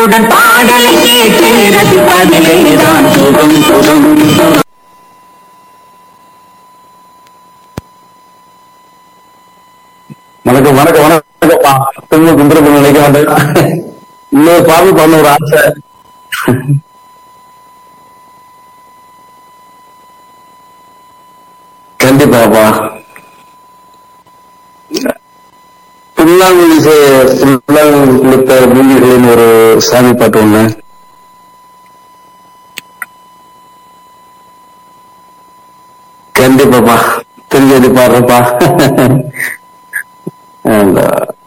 உடன் பாடலை கேட்டு ரசிப்பதிலேதான் சுகம் சுகம் சுகம் வணக்கம் வணக்கம் வணக்கம்ப்பா திரும்ப கும்பிட்டு நினைக்க மாட்டேன் இன்னொரு பாடல் பண்ண ஒரு ஆசை கண்டிப்பாப்பா புல்லாங்குழி செ- புல்லாங்குழி கொடுத்த பூமிகளின் ஒரு சாமி பாட்டு ஒண்ணு கண்டிப்பாப்பா தெரிஞ்சது பாடுறப்பா அந்த